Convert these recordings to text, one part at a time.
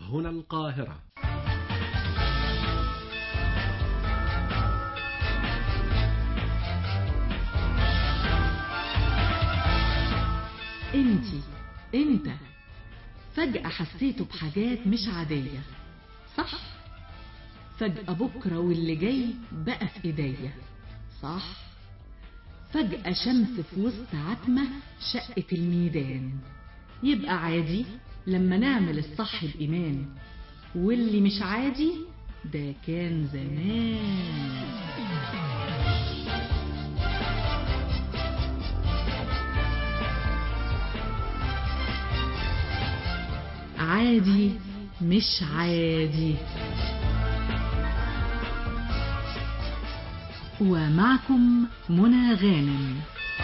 هنا القاهرة انتي انت فجأة حسيتوا بحاجات مش عادية صح فجأة بكرة واللي جاي بقى في ايديا صح فجأة شمس في وسط عتمة شقت الميدان يبقى عادي لما نعمل الصح بإيمان واللي مش عادي ده كان زمان عادي مش عادي ومعكم منى غانم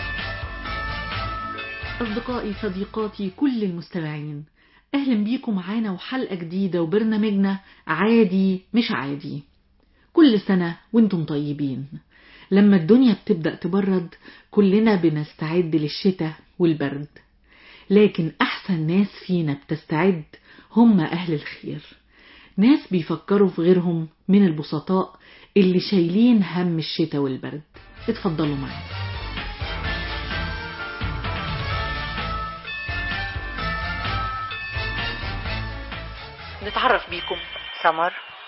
أصدقائي صديقاتي كل المستمعين أهلا بيكم معانا وحلقة جديدة وبرنامجنا عادي مش عادي كل سنة وانتم طيبين لما الدنيا بتبدأ تبرد كلنا بنستعد للشتاء والبرد لكن أحسن ناس فينا بتستعد هم أهل الخير ناس بيفكروا في غيرهم من البسطاء اللي شايلين هم الشتاء والبرد اتفضلوا معانا نتعرف بيكم سمر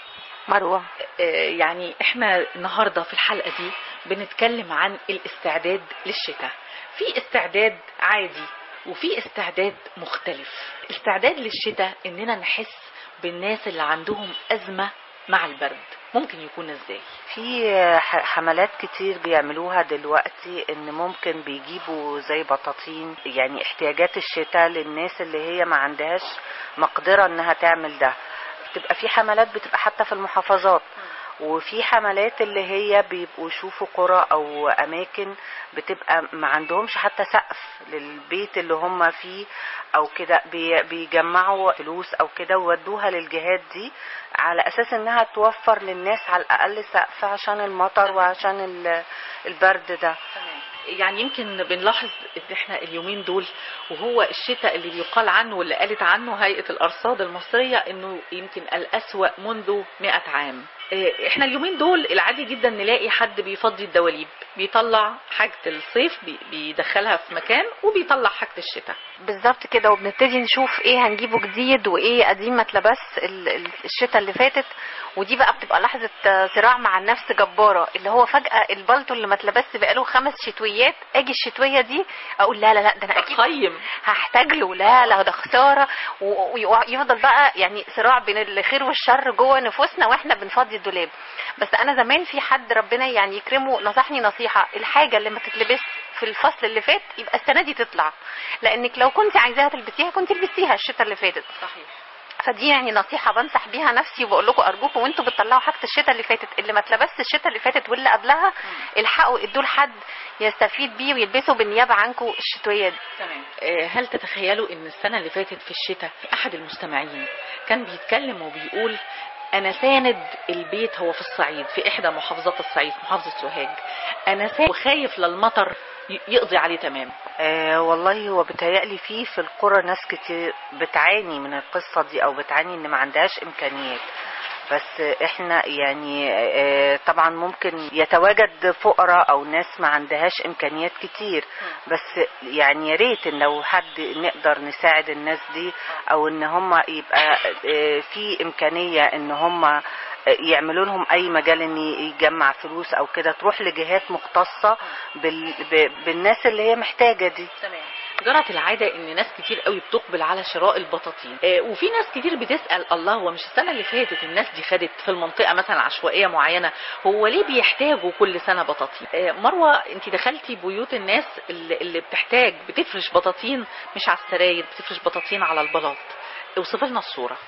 مروة آه، يعني احنا النهارده في الحلقه دي بنتكلم عن الاستعداد للشتاء في استعداد عادي وفي استعداد مختلف استعداد للشتاء اننا نحس بالناس اللي عندهم ازمه مع البرد ممكن يكون ازاي في ح- حملات كتير بيعملوها دلوقتي ان ممكن بيجيبوا زي بطاطين يعني احتياجات الشتاء للناس اللي هي ما عندهاش مقدرة انها تعمل ده بتبقى في حملات بتبقى حتى في المحافظات وفي حملات اللي هي بيبقوا يشوفوا قرى او اماكن بتبقى ما عندهمش حتى سقف للبيت اللي هم فيه او كده بي- بيجمعوا فلوس او كده وودوها للجهات دي على اساس انها توفر للناس على الاقل سقف عشان المطر وعشان ال- البرد ده يعني يمكن بنلاحظ ان احنا اليومين دول وهو الشتاء اللي بيقال عنه واللي قالت عنه هيئة الارصاد المصرية انه يمكن الاسوأ منذ 100 عام إيه، احنا اليومين دول العادي جدا نلاقي حد بيفضي الدواليب بيطلع حاجة الصيف بي- بيدخلها في مكان وبيطلع حاجة الشتاء بالظبط كده وبنبتدي نشوف ايه هنجيبه جديد وايه قديم ما اتلبس ال- ال- الشتاء اللي فاتت ودي بقى بتبقى لحظه آه، صراع مع النفس جباره اللي هو فجاه البلطو اللي ما اتلبس بقاله خمس شتويات اجي الشتويه دي اقول لا لا لا ده انا اكيد قيم هحتاج له لا لا ده خساره و- ويفضل بقى يعني صراع بين الخير والشر جوه نفوسنا واحنا بنفضي الدولاب بس انا زمان في حد ربنا يعني يكرمه نصحني نصيحه الحاجه اللي ما تتلبس في الفصل اللي فات يبقى السنه دي تطلع لانك لو كنت عايزاها تلبسيها كنت لبستيها الشتاء اللي فاتت صحيح فدي يعني نصيحه بنصح بيها نفسي وبقول لكم ارجوكم وانتوا بتطلعوا حاجه الشتاء اللي فاتت اللي ما اتلبسش الشتاء اللي فاتت واللي قبلها الحقوا ادوا لحد يستفيد بيه ويلبسوا بالنيابه عنكم الشتويه دي تمام آه، هل تتخيلوا ان السنة اللي فاتت في الشتاء احد المستمعين كان بيتكلم وبيقول انا ساند البيت هو في الصعيد في احدى محافظات الصعيد محافظة سوهاج انا ساند وخايف للمطر ي- يقضي عليه تمام آه والله هو بيتهيألي فيه في القرى ناس كتير بتعاني من القصة دي أو بتعاني إن ما عندهاش إمكانيات بس احنا يعني آه، طبعا ممكن يتواجد فقراء او ناس ما عندهاش امكانيات كتير بس يعني يا ريت ان لو حد نقدر نساعد الناس دي او ان هم يبقى آه، في امكانيه ان هم يعملوا لهم اي مجال ان يجمع فلوس او كده تروح لجهات مختصه بال... ب- بالناس اللي هي محتاجه دي تمام جرت العادة ان ناس كتير قوي بتقبل على شراء البطاطين آه وفي ناس كتير بتسأل الله هو مش السنة اللي فاتت الناس دي خدت في المنطقة مثلا عشوائية معينة هو ليه بيحتاجوا كل سنة بطاطين آه مروة انت دخلتي بيوت الناس اللي, اللي بتحتاج بتفرش بطاطين مش على السراير بتفرش بطاطين على البلاط اوصف لنا الصورة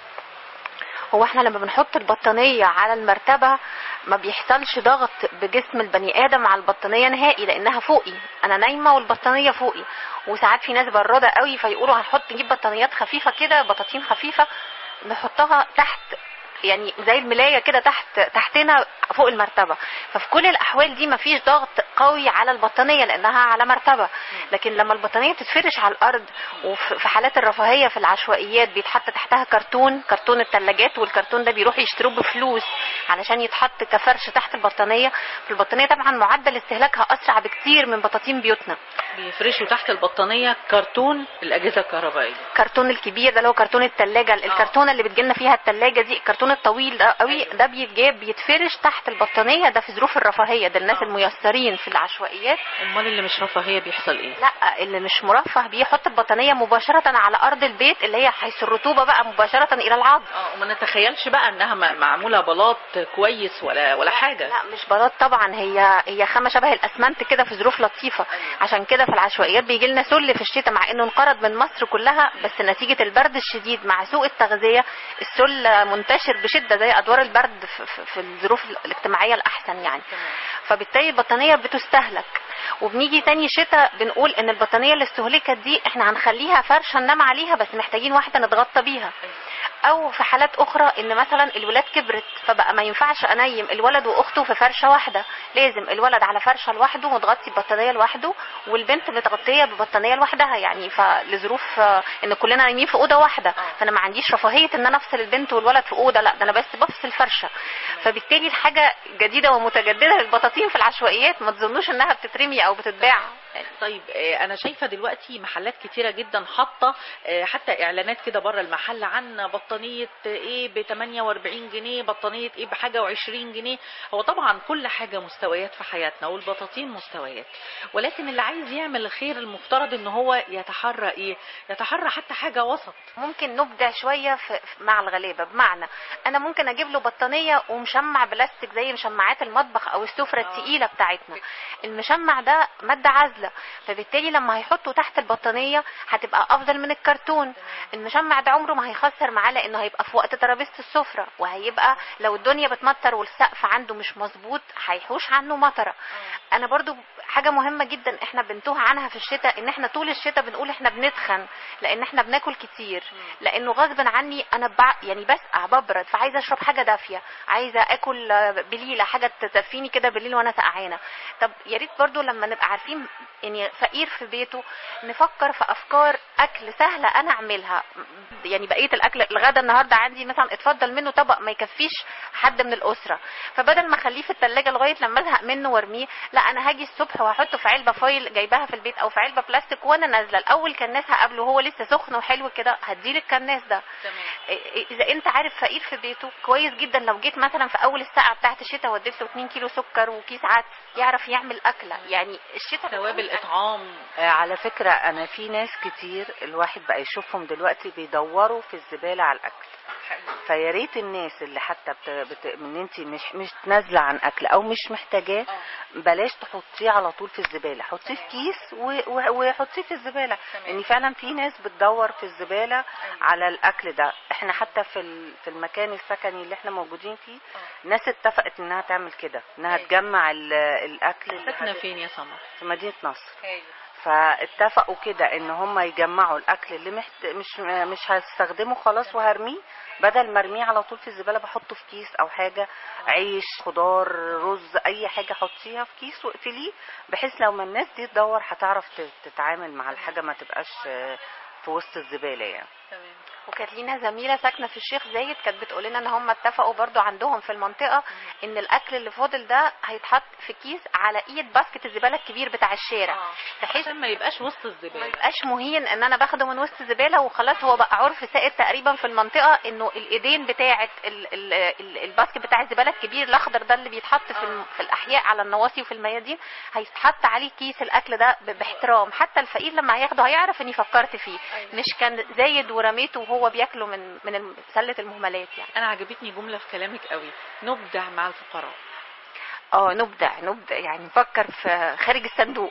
هو احنا لما بنحط البطانية على المرتبة ما بيحصلش ضغط بجسم البني ادم على البطانية نهائي لانها فوقي انا نايمة والبطانية فوقي وساعات في ناس برادة قوي فيقولوا هنحط نجيب بطانيات خفيفة كده بطاطين خفيفة نحطها تحت يعني زي الملاية كده تحت تحتنا فوق المرتبة ففي كل الأحوال دي مفيش ضغط قوي على البطانيه لانها على مرتبه لكن لما البطانيه بتتفرش على الارض وفي حالات الرفاهيه في العشوائيات بيتحط تحتها كرتون كرتون الثلاجات والكرتون ده بيروح يشتروه بفلوس علشان يتحط كفرش تحت البطانيه فالبطانيه طبعا معدل استهلاكها اسرع بكتير من بطاطين بيوتنا بيفرشوا تحت البطانيه كرتون الاجهزه الكهربائيه الكرتون الكبير ده اللي هو كرتون الثلاجه الكرتونه اللي بتجيلنا فيها الثلاجه دي الكرتون الطويل ده قوي ده بيتجاب بيتفرش تحت البطانيه ده في ظروف الرفاهيه ده الناس الميسرين في العشوائيات امال اللي مش رفاهيه بيحصل ايه لا اللي مش مرفه بيحط البطانيه مباشره على ارض البيت اللي هي حيث الرطوبه بقى مباشره الى العظم اه وما نتخيلش بقى انها م- معموله بلاط كويس ولا ولا حاجه لا مش بلاط طبعا هي هي خامه شبه الاسمنت كده في ظروف لطيفه عشان كده في العشوائيات بيجي لنا سل في الشتاء مع انه انقرض من مصر كلها بس نتيجه البرد الشديد مع سوء التغذيه السل منتشر بشده زي ادوار البرد في, في, في الظروف الاجتماعيه الاحسن يعني فبالتالي البطانيه بتستهلك وبنيجي تاني شتاء بنقول ان البطانيه اللي استهلكت دي احنا هنخليها فرشه ننام عليها بس محتاجين واحده نتغطى بيها او في حالات اخرى ان مثلا الولاد كبرت فبقى ما ينفعش انيم الولد واخته في فرشه واحده لازم الولد على فرشه لوحده متغطي ببطانيه لوحده والبنت متغطيه ببطانيه لوحدها يعني فلظروف آه، ان كلنا نايمين في اوضه واحده فانا ما عنديش رفاهيه ان انا افصل البنت والولد في اوضه لا ده انا بس بفصل فرشه فبالتالي الحاجه جديده ومتجدده للبطاطين في العشوائيات ما تظنوش انها بتترمي او بتتباع طيب آه، انا شايفه دلوقتي محلات كتيره جدا حاطه آه، حتى اعلانات كده بره المحل عن بطانيه ايه ب 48 جنيه بطانيه ايه بحاجه و20 جنيه هو طبعا كل حاجه مستويات في حياتنا والبطاطين مستويات ولكن اللي عايز يعمل الخير المفترض ان هو يتحرى ايه يتحرى حتى حاجه وسط ممكن نبدع شويه في في- مع الغلابه بمعنى انا ممكن اجيب له بطانيه ومشمع بلاستيك زي مشمعات المطبخ او السفره التقيله بتاعتنا المشمع ده ماده عازله فبالتالي لما هيحطه تحت البطانيه هتبقى افضل من الكرتون المشمع ده عمره ما هيخسر معاه لانه هيبقى في وقت ترابيزه السفره وهيبقى لو الدنيا بتمطر والسقف عنده مش مظبوط هيحوش عنه مطره انا برضو حاجه مهمه جدا احنا بنتوه عنها في الشتاء ان احنا طول الشتاء بنقول احنا بنتخن لان احنا بناكل كتير لانه غصب عني انا بع... يعني بسقع ببرد فعايزه اشرب حاجه دافيه عايزه اكل آه، بليله حاجه تدفيني كده بالليل وانا سقعانه طب يا ريت برضو لما نبقى عارفين يعني فقير في بيته نفكر في افكار اكل سهله انا اعملها يعني بقيه الاكل الغدا النهارده عندي مثلا اتفضل منه طبق ما يكفيش حد من الاسره فبدل ما اخليه في الثلاجه لغايه لما ازهق منه وارميه لا انا هاجي الصبح وهحطه في علبه فايل جايباها في البيت او في علبه بلاستيك وانا نازله الاول كناس هقابله وهو لسه سخن وحلو كده هديله الكناس ده إيه- اذا انت عارف فقير في بيته كويس جدا لو جيت مثلا في اول الساعه بتاعت الشتاء وديت له 2 كيلو سكر وكيس عدس يعرف يعمل اكله يعني الشتاء ثواب الاطعام آه، على فكرة أنا في ناس كتير الواحد بقى يشوفهم دلوقتي بيدوروا في الزبالة على الأكل فيا ريت الناس اللي حتى بت... بت... من انت مش مش نازله عن اكل او مش محتاجاه بلاش تحطيه على طول في الزباله حطيه في كيس و... و... وحطيه في الزباله لان فعلا في ناس بتدور في الزباله على الاكل ده احنا حتى في ال... في المكان السكني اللي احنا موجودين فيه ناس اتفقت انها تعمل كده انها أيوة. تجمع ال... الاكل اللي ساكنه هت- فين يا سمر في مدينه نصر فاتفقوا كده ان هم يجمعوا الاكل اللي محت... مش مش هستخدمه خلاص وهرميه بدل ما ارميه على طول في الزباله بحطه في كيس او حاجه عيش خضار رز اي حاجه حطيها في كيس واقفليه بحيث لو ما الناس دي تدور هتعرف ت- تتعامل مع الحاجه ما تبقاش آه، في وسط الزباله يعني وكانت لينا زميله ساكنه في الشيخ زايد كانت بتقول لنا ان هم اتفقوا برضو عندهم في المنطقه ان الاكل اللي فاضل ده هيتحط في كيس على ايد باسكت الزباله الكبير بتاع الشارع بحيث عشان ما يبقاش وسط ما الزباله يبقاش مهين ان انا باخده من وسط الزباله وخلاص هو بقى عرف سائد تقريبا في المنطقه انه الايدين بتاعه ال- ال- ال- الباسكت بتاع الزباله الكبير الاخضر ده اللي بيتحط في الم- في الاحياء على النواصي وفي الميادين هيتحط عليه كيس الاكل ده ب- باحترام حتى الفقير لما هياخده هيعرف اني فكرت فيه مش كان زايد ورميته وهو بياكله من من الم- سله المهملات يعني انا عجبتني جمله في كلامك قوي نبدع مع الفقراء اه نبدع نبدع يعني نفكر في خارج الصندوق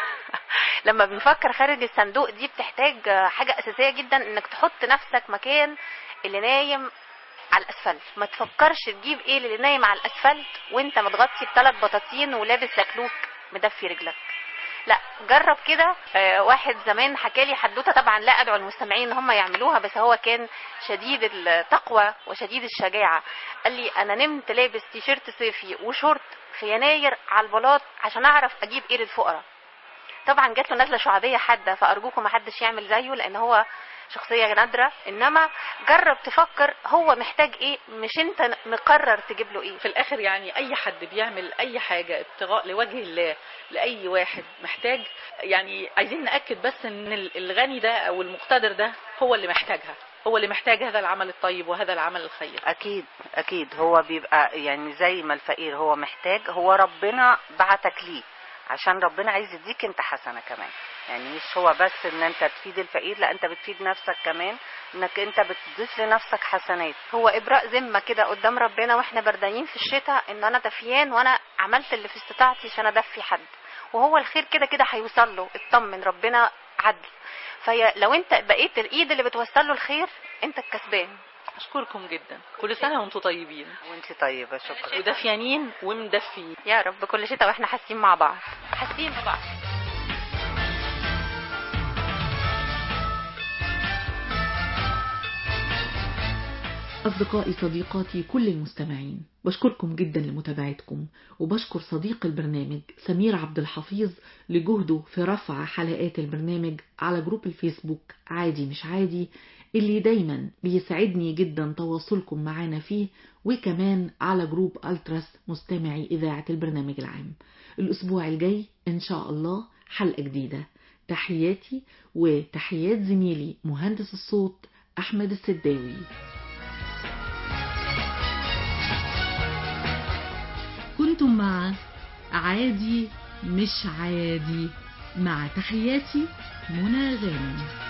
لما بنفكر خارج الصندوق دي بتحتاج حاجة أساسية جدا إنك تحط نفسك مكان اللي نايم على الأسفلت ما تفكرش تجيب إيه اللي نايم على الأسفلت وأنت متغطي بثلاث بطاطين ولابس لكلوك مدفي رجلك لا جرب كده آه، واحد زمان حكى لي حدوته طبعا لا ادعو المستمعين ان هم يعملوها بس هو كان شديد التقوى وشديد الشجاعه قال لي انا نمت لابس تيشيرت صيفي وشورت في يناير على البلاط عشان اعرف اجيب ايه للفقراء طبعا جات له نزله شعبيه حاده فارجوكم ما حدش يعمل زيه لان هو شخصيه نادره انما جرب تفكر هو محتاج ايه مش انت مقرر تجيب له ايه في الاخر يعني اي حد بيعمل اي حاجه ابتغاء لوجه الله لاي واحد محتاج يعني عايزين ناكد بس ان ال- الغني ده او المقتدر ده هو اللي محتاجها هو اللي محتاج هذا العمل الطيب وهذا العمل الخير اكيد اكيد هو بيبقى يعني زي ما الفقير هو محتاج هو ربنا بعتك ليه عشان ربنا عايز يديك انت حسنه كمان يعني مش هو بس ان انت تفيد الفقير لا انت بتفيد نفسك كمان انك انت بتضيف لنفسك حسنات هو ابراء ذمه كده قدام ربنا واحنا بردانين في الشتاء ان انا دفيان وانا عملت اللي في استطاعتي عشان ادفي حد وهو الخير كده كده هيوصل له اطمن ربنا عدل فلو انت بقيت الايد اللي بتوصل له الخير انت الكسبان اشكركم جدا كل سنه وانتم طيبين وانت طيبه شكرا ودافيانين ومدفيين يا رب كل شتاء واحنا حاسين مع بعض حاسين ببعض أصدقائي صديقاتي كل المستمعين بشكركم جدا لمتابعتكم وبشكر صديق البرنامج سمير عبد الحفيظ لجهده في رفع حلقات البرنامج على جروب الفيسبوك عادي مش عادي اللي دايما بيسعدني جدا تواصلكم معانا فيه وكمان على جروب ألتراس مستمعي إذاعة البرنامج العام الأسبوع الجاي إن شاء الله حلقة جديدة تحياتي وتحيات زميلي مهندس الصوت أحمد السداوي كنتم مع عادي مش عادي مع تحياتي منى غانم